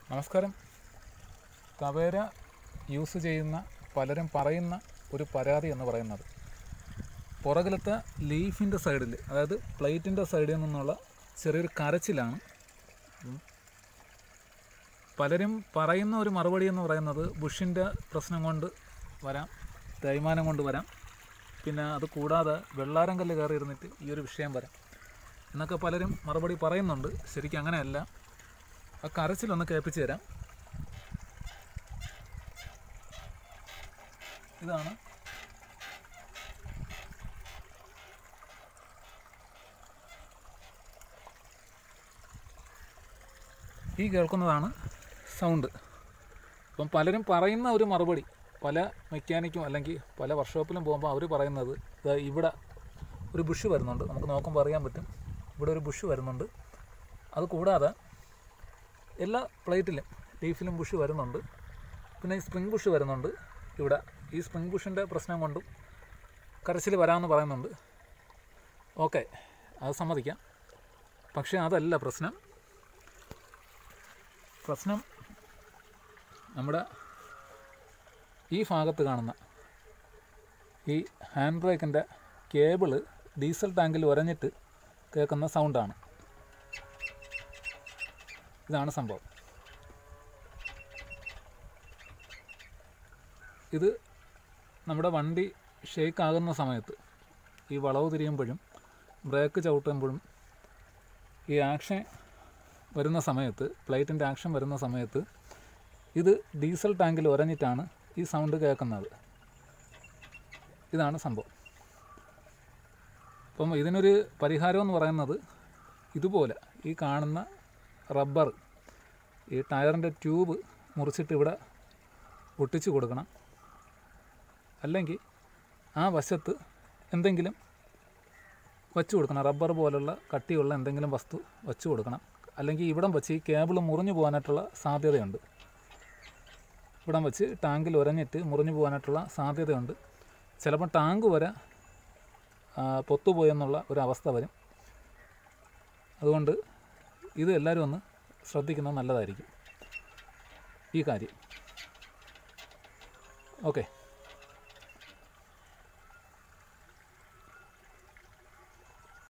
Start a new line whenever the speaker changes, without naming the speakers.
നമസ്കാരം തവേര യൂസ് ചെയ്യുന്ന പലരും പറയുന്ന ഒരു പരാതി എന്ന് പറയുന്നത് പുറകിലത്തെ ലീഫിൻ്റെ സൈഡിൽ അതായത് പ്ലേറ്റിൻ്റെ സൈഡിൽ നിന്നുള്ള ചെറിയൊരു കരച്ചിലാണ് ഉം. പലരും പറയുന്ന ഒരു മറുപടി എന്ന് പറയുന്നത് ബുഷിൻ്റെ പ്രശ്നം കൊണ്ട് വരാം തേയ്മാനം കൊണ്ട് വരാം പിന്നെ അത് കൂടാതെ വെള്ളാരം കല്ല് കയറി ഇരുന്നിട്ട് ഈ ഒരു വിഷയം വരാം എന്നൊക്കെ പലരും മറുപടി പറയുന്നുണ്ട് ശരിക്കും അങ്ങനെയല്ല ആ കരച്ചിലൊന്ന് കേൾപ്പിച്ച് തരാം ഇതാണ് ഈ കേൾക്കുന്നതാണ് സൗണ്ട് അപ്പം പലരും പറയുന്ന ഒരു മറുപടി പല മെക്കാനിക്കും അല്ലെങ്കിൽ പല വർക്ക്ഷോപ്പിലും പോകുമ്പോൾ അവർ പറയുന്നത് ദാ ഇവിടെ ഒരു ബുഷ് വരുന്നുണ്ട് നമുക്ക് നോക്കുമ്പോൾ അറിയാൻ പറ്റും ഇവിടെ ഒരു ബുഷ് വരുന്നുണ്ട് അത് കൂടാതെ എല്ലാ പ്ലേറ്റിലും ലീഫിലും ബുഷ് വരുന്നുണ്ട് പിന്നെ ഈ സ്പ്രിംഗ് ബുഷ് വരുന്നുണ്ട് ഇവിടെ ഈ സ്പ്രിംഗ് ബുഷിൻ്റെ പ്രശ്നം കൊണ്ടും കരച്ചിൽ വരാമെന്ന് പറയുന്നുണ്ട് ഓക്കെ അത് സമ്മതിക്കാം പക്ഷേ അതല്ല പ്രശ്നം പ്രശ്നം നമ്മുടെ ഈ ഭാഗത്ത് കാണുന്ന ഈ ഹാൻഡ് ബ്രേക്കിൻ്റെ കേബിള് ഡീസൽ ടാങ്കിൽ ഉരഞ്ഞിട്ട് കേൾക്കുന്ന സൗണ്ടാണ് ഇതാണ് സംഭവം ഇത് നമ്മുടെ വണ്ടി ഷേക്ക് ആകുന്ന സമയത്ത് ഈ വളവ് തിരിയുമ്പോഴും ബ്രേക്ക് ചവിട്ടുമ്പോഴും ഈ ആക്ഷൻ വരുന്ന സമയത്ത് പ്ലേറ്റിൻ്റെ ആക്ഷൻ വരുന്ന സമയത്ത് ഇത് ഡീസൽ ടാങ്കിൽ ഉരഞ്ഞിട്ടാണ് ഈ സൗണ്ട് കേൾക്കുന്നത് ഇതാണ് സംഭവം അപ്പം ഇതിനൊരു പരിഹാരം എന്ന് പറയുന്നത് ഇതുപോലെ ഈ കാണുന്ന റബ്ബർ ഈ ടയറിൻ്റെ ട്യൂബ് മുറിച്ചിട്ട് ഇവിടെ ഒട്ടിച്ച് കൊടുക്കണം അല്ലെങ്കിൽ ആ വശത്ത് എന്തെങ്കിലും വച്ച് കൊടുക്കണം റബ്ബർ പോലുള്ള കട്ടിയുള്ള എന്തെങ്കിലും വസ്തു വച്ച് കൊടുക്കണം അല്ലെങ്കിൽ ഇവിടം വെച്ച് ഈ കേബിൾ മുറിഞ്ഞു പോകാനായിട്ടുള്ള സാധ്യതയുണ്ട് ഇവിടം വെച്ച് ടാങ്കിൽ ഉരഞ്ഞിട്ട് മുറിഞ്ഞു പോകാനായിട്ടുള്ള സാധ്യതയുണ്ട് ചിലപ്പോൾ ടാങ്ക് വരെ ആ, പൊത്തുപോയെന്നുള്ള ഒരു അവസ്ഥ വരും അതുകൊണ്ട് ഇത് എല്ലാവരും ഒന്ന് ശ്രദ്ധിക്കുന്നത് നല്ലതായിരിക്കും ഈ കാര്യം ഓക്കെ